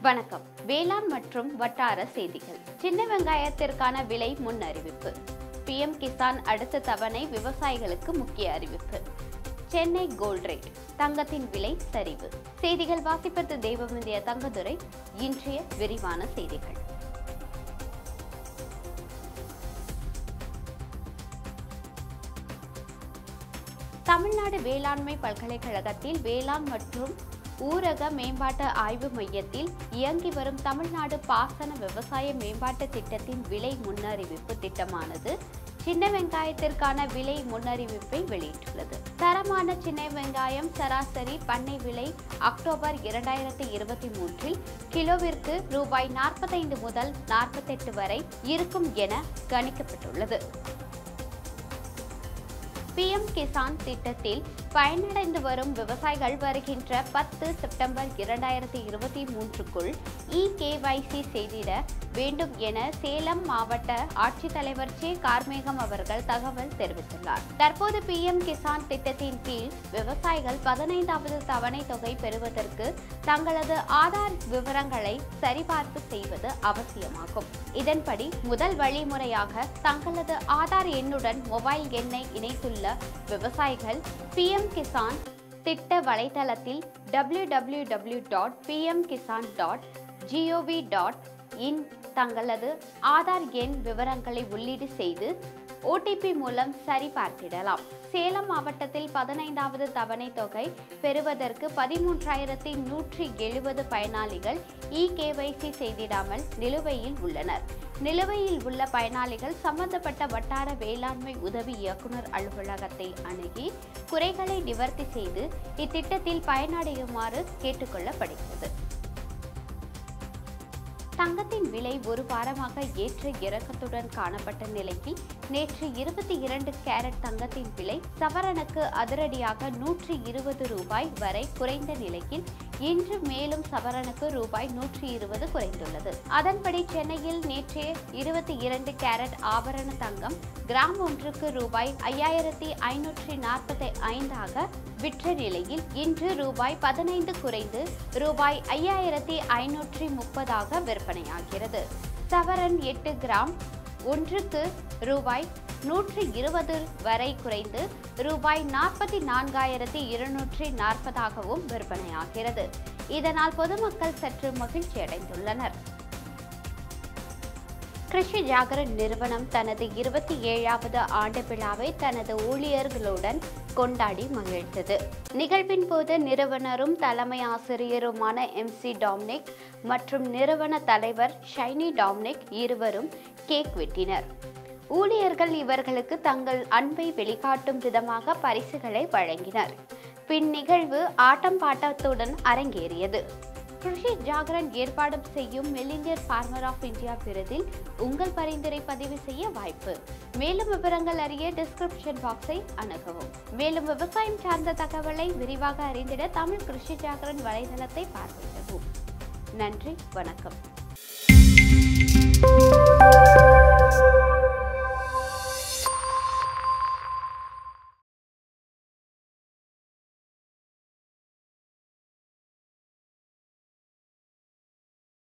வணக்கம் வேளாண் மற்றும் வட்டார செய்திகள் சின்ன வெங்காயத்திற்கான விலை முன் அறிவிப்பு பிஎம் கிசான் அடுத்த தவணை விவசாயிகளுக்கு முக்கிய அறிவிப்பு சென்னை கோல்ட் ரேட் தங்கத்தின் விலை சரிவு செய்திகள் வாசிப்பது தெய்வமிந்திய தங்கதுரை இன்றைய விரிவான செய்திகள் தமிழ்நாடு வேளாண்மை பல்கலைக்கழகத்தில் வேளாண் மற்றும் ஊரக மேம்பாட்டு ஆய்வு மையத்தில் இயங்கி வரும் தமிழ்நாடு பாசன விவசாய மேம்பாட்டு திட்டத்தின் விலை முன்னறிவிப்பு திட்டமானது சின்ன வெங்காயத்திற்கான விலை முன்னறிவிப்பை வெளியிட்டுள்ளது தரமான சின்ன வெங்காயம் சராசரி பண்ணை விலை அக்டோபர் இரண்டாயிரத்தி இருபத்தி மூன்றில் கிலோவிற்கு ரூபாய் நாற்பத்தைந்து முதல் நாற்பத்தெட்டு வரை இருக்கும் என கணிக்கப்பட்டுள்ளது பிஎம் கிசான் திட்டத்தில் பயனடைந்து வரும் விவசாயிகள் வருகின்ற பத்து செப்டம்பர் இரண்டாயிரத்தி இருபத்தி மூன்றுக்குள் இ கேவைசி செய்திட வேண்டும் என சேலம் மாவட்ட ஆட்சித்தலைவர் சே கார்மேகம் அவர்கள் தகவல் தெரிவித்துள்ளார் தற்போது பிஎம் கிசான் திட்டத்தின் கீழ் விவசாயிகள் பதினைந்தாவது தவணை தொகை பெறுவதற்கு தங்களது ஆதார் விவரங்களை சரிபார்ப்பு செய்வது அவசியமாகும் இதன்படி முதல் வழிமுறையாக தங்களது ஆதார் எண்ணுடன் மொபைல் எண்ணை இணைத்துள்ள விவசாயிகள் பிஎம் கிசான் திட்ட வலைதளத்தில் W W W dot PM Kisan dot GOV dot in தங்களது ஆதார் எண் விவரங்களை உள்ளீடு செய்து ஓடிபி மூலம் சரிபார்த்திடலாம் சேலம் மாவட்டத்தில் பதினைந்தாவது தவணை தொகை பெறுவதற்கு பதிமூன்றாயிரத்தி நூற்றி எழுபது பயனாளிகள் இ கேவைசி செய்திடாமல் நிலுவையில் உள்ளனர் நிலுவையில் உள்ள பயனாளிகள் சம்பந்தப்பட்ட வட்டார வேளாண்மை உதவி இயக்குனர் அலுவலகத்தை அணுகி குறைகளை நிவர்த்தி செய்து இத்திட்டத்தில் பயனடையுமாறு கேட்டுக்கொள்ளப்படுகிறது தங்கத்தின் விலை ஒரு வாரமாக ஏற்ற இறக்கத்துடன் காணப்பட்ட நிலையில் நேற்று இருபத்தி இரண்டு கேரட் தங்கத்தின் விலை சவரனுக்கு அதிரடியாக நூற்றி இருபது ரூபாய் வரை குறைந்த நிலையில் இன்று மேலும் சவரனுக்கு ரூபாய் நூற்றி இருபது குறைந்துள்ளது அதன்படி சென்னையில் நேற்று இருபத்தி இரண்டு கேரட் ஆபரண தங்கம் கிராம் ஒன்றுக்கு ரூபாய் ஐயாயிரத்தி ஐநூற்றி நாற்பத்தி ஐந்தாக விற்ற நிலையில் இன்று ரூபாய் பதினைந்து குறைந்து ரூபாய் ஐயாயிரத்தி ஐநூற்றி முப்பதாக விற்பனையாகிறது சவரன் எட்டு கிராம் ஒன்றுக்கு ரூபாய் நூற்றி இருபது வரை குறைந்து ரூபாய் நாற்பத்தி நான்காயிரத்தி இருநூற்றி நாற்பதாகவும் விற்பனையாகிறது இதனால் பொதுமக்கள் சற்று மகிழ்ச்சி அடைந்துள்ளனர் கிருஷி ஜாகரன் நிறுவனம் தனது இருபத்தி ஏழாவது ஆண்டு விழாவை தனது ஊழியர்களுடன் கொண்டாடி மகிழ்ந்தது நிகழ்வின் போது நிறுவனரும் தலைமை ஆசிரியருமான எம் சி டாம்னிக் மற்றும் நிறுவன தலைவர் ஷைனி டாம்னிக் இருவரும் கேக் வெட்டினர் ஊழியர்கள் இவர்களுக்கு தங்கள் அன்பை வெளிக்காட்டும் விதமாக பரிசுகளை வழங்கினர் பின் நிகழ்வு ஆட்டம் பாட்டத்துடன் அரங்கேறியது கிருஷி ஜாகரன் ஏற்பாடு செய்யும் மெலிந்தியர் ஃபார்மர் ஆஃப் இந்தியா விருதில் உங்கள் பரிந்துரை பதிவு செய்ய வாய்ப்பு மேலும் விவரங்கள் அறிய டிஸ்கிரிப்ஷன் பாக்ஸை அணுகவும் மேலும் விவசாயம் சார்ந்த தகவலை விரிவாக அறிந்திட தமிழ் கிருஷி ஜாகரன் வலைதளத்தை பார்வையிடவும் நன்றி வணக்கம்